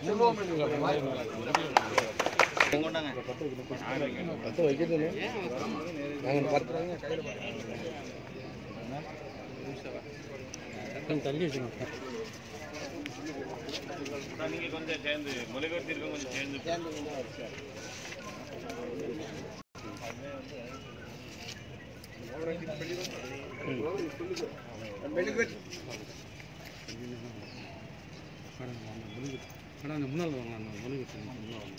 பத்து வைக்கிறது நாங்கள் பத்து கொஞ்சம் தள்ளி வச்சுக்கோங்க நீங்க கொஞ்சம் சேர்ந்து முளைகொத்தி இருக்க கொஞ்சம் சேர்ந்து மேடம் அந்த முன்னால் வாங்க அந்த முழுகு முன்னால் வாங்க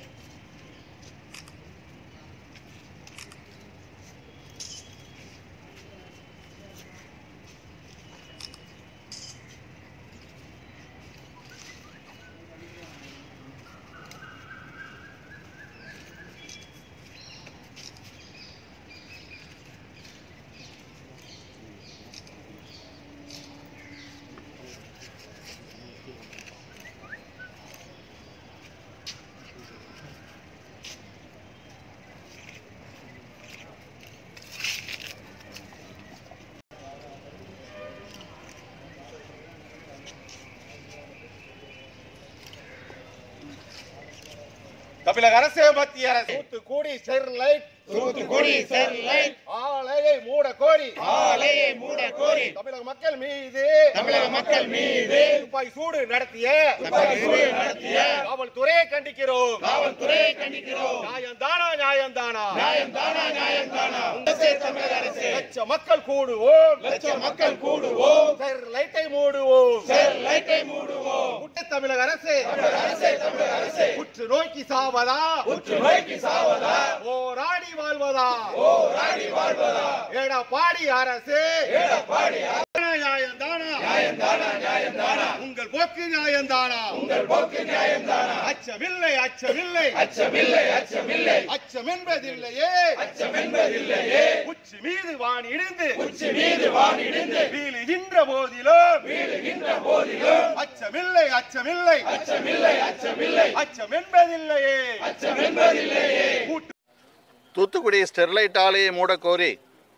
தமிழக அரசு மத்திய அரசு தூத்துக்குடி ஸ்டெர்லைட் தூத்துக்குடி ஸ்டெர்லைட் ஆலையை மூட கோரி ஆலையை மூட கோரி தமிழக மக்கள் மீது தமிழக மக்கள் மீது துப்பாக்கி சூடு நடத்திய துப்பாக்கி சூடு நடத்திய காவல்துறையை கண்டிக்கிறோம் காவல்துறையை கண்டிக்கிறோம் நியாயம்தானா நியாயம்தானா நியாயம் தானா நியாயம் தானா அரசே தமிழக அரசே லட்ச மக்கள் கூடுவோம் லட்சம் மக்கள் கூடுவோம் ஸ்டெர்லைட்டை மூடுவோம் ஸ்டெர்லைட்டை மூடுவோம் குட்ட தமிழக அரசு அரசே தமிழக அரசே உற்று நோக்கி சாவதா உற்று நோக்கி சாவதா போராடி வாழ்வதா ஓ ராடி வாழ்வதா எடப்பாடி அரசு எடப்பாடி நியாயம் தானா நியாயம் தானா நியாயம் தானா உங்கள் போக்கு நியாயம் தானா உங்கள் போக்கு நியாயம் தானா அச்சமில்லை அச்சமில்லை அச்சமில்லை அச்சமில்லை அச்சம் என்பதில்லையே அச்சம் என்பதில்லையே உச்சி மீது வான் இடிந்து உச்சி மீது வானிடிந்து வீழுகின்ற போதிலும் வீழுகின்ற போதிலும் அச்சமில்லை அச்சமில்லை அச்சமில்லை அச்சமில்லை அச்சம் என்பதில்லையே அச்சம் என்பதில்லையே தூத்துக்குடி ஸ்டெர்லைட் ஆலையை மூடக்கோரி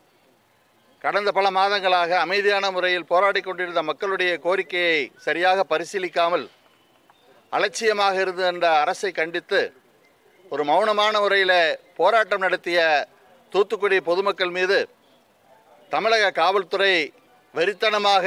கடந்த பல மாதங்களாக அமைதியான முறையில் போராடி கொண்டிருந்த மக்களுடைய கோரிக்கையை சரியாக பரிசீலிக்காமல் அலட்சியமாக இருந்த அந்த அரசை கண்டித்து ஒரு மௌனமான முறையில் போராட்டம் நடத்திய தூத்துக்குடி பொதுமக்கள் மீது தமிழக காவல்துறை வெறித்தனமாக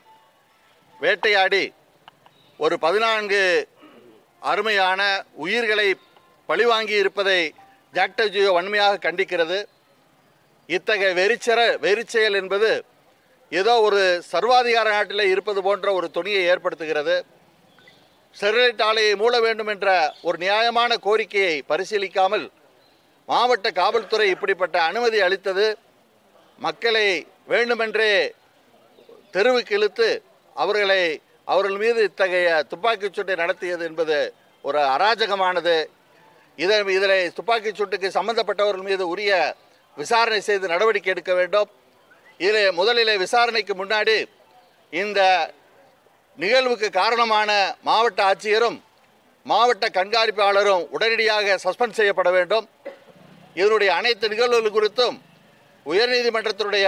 வேட்டையாடி ஒரு பதினான்கு அருமையான உயிர்களை பழிவாங்கி இருப்பதை ஜாக்டஜியோ வன்மையாக கண்டிக்கிறது இத்தகைய வெறிச்சர வெறிச்செயல் என்பது ஏதோ ஒரு சர்வாதிகார நாட்டில் இருப்பது போன்ற ஒரு துணியை ஏற்படுத்துகிறது ஸ்டெர்லைட் ஆலையை மூட வேண்டும் என்ற ஒரு நியாயமான கோரிக்கையை பரிசீலிக்காமல் மாவட்ட காவல்துறை இப்படிப்பட்ட அனுமதி அளித்தது மக்களை வேண்டுமென்றே தெருவுக்கு இழுத்து அவர்களை அவர்கள் மீது இத்தகைய துப்பாக்கிச் சூட்டை நடத்தியது என்பது ஒரு அராஜகமானது இதை இதில் துப்பாக்கிச் சூட்டுக்கு சம்பந்தப்பட்டவர்கள் மீது உரிய விசாரணை செய்து நடவடிக்கை எடுக்க வேண்டும் இதில் முதலிலே விசாரணைக்கு முன்னாடி இந்த நிகழ்வுக்கு காரணமான மாவட்ட ஆட்சியரும் மாவட்ட கண்காணிப்பாளரும் உடனடியாக சஸ்பெண்ட் செய்யப்பட வேண்டும் இதனுடைய அனைத்து நிகழ்வுகள் குறித்தும் உயர்நீதிமன்றத்தினுடைய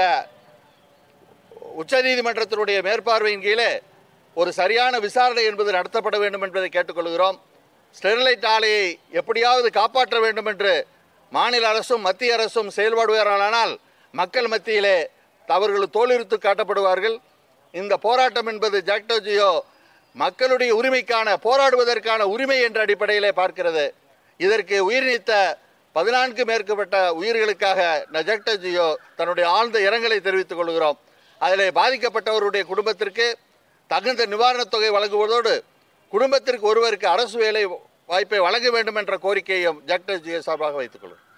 உச்சநீதிமன்றத்தினுடைய மேற்பார்வையின் கீழே ஒரு சரியான விசாரணை என்பது நடத்தப்பட வேண்டும் என்பதை கேட்டுக்கொள்கிறோம் ஸ்டெர்லைட் ஆலையை எப்படியாவது காப்பாற்ற வேண்டும் என்று மாநில அரசும் மத்திய அரசும் செயல்படுவார்களானால் மக்கள் மத்தியிலே அவர்கள் தோலுரித்து காட்டப்படுவார்கள் இந்த போராட்டம் என்பது ஜாக்டோஜியோ மக்களுடைய உரிமைக்கான போராடுவதற்கான உரிமை என்ற அடிப்படையிலே பார்க்கிறது இதற்கு உயிர் நீத்த பதினான்கு மேற்கப்பட்ட உயிர்களுக்காக ஜாக்டோஜியோ தன்னுடைய ஆழ்ந்த இரங்கலை தெரிவித்துக் கொள்கிறோம் அதில் பாதிக்கப்பட்டவருடைய குடும்பத்திற்கு தகுந்த நிவாரணத் தொகை வழங்குவதோடு குடும்பத்திற்கு ஒருவருக்கு அரசு வேலை வாய்ப்பை வழங்க வேண்டும் என்ற கோரிக்கையையும் ஜாக்டோஜியோ சார்பாக வைத்துக் கொள்கிறோம்